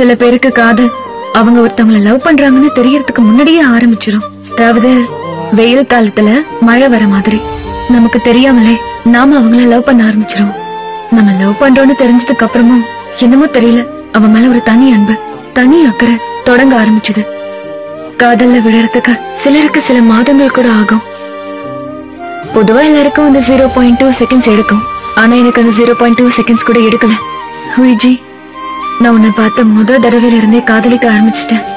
சில பேருக்கு காதல் அவங்க ஒருத்தவங்கள லவ் பண்றாங்கன்னு தெரியறதுக்கு முன்னாடியே ஆரம்பிச்சிடும் அதாவது வெயில் காலத்துல மழை வர மாதிரி நமக்கு தெரியாமலே நாம அவங்கள லவ் பண்ண ஆரம்பிச்சிரும் நம்ம லவ் பண்றோம்னு தெரிஞ்சதுக்கு அப்புறமும் என்னமோ தெரியல அவன் மேல ஒரு தனி அன்பு தனி அக்கறை தொடங்க ஆரம்பிச்சது காதல்ல விழறதுக்கு சிலருக்கு சில மாதங்கள் கூட ஆகும் பொதுவா எல்லாருக்கும் அந்த ஜீரோ பாயிண்ட் டூ செகண்ட்ஸ் எடுக்கும் ஆனா எனக்கு அந்த ஜீரோ பாயிண்ட் டூ செகண்ட்ஸ் கூட எடுக்கல ஹுய்ஜி நான் உன்னை பார்த்த முத தடவையில இருந்தே காதலிக்க ஆரம்பிச்சிட்டேன்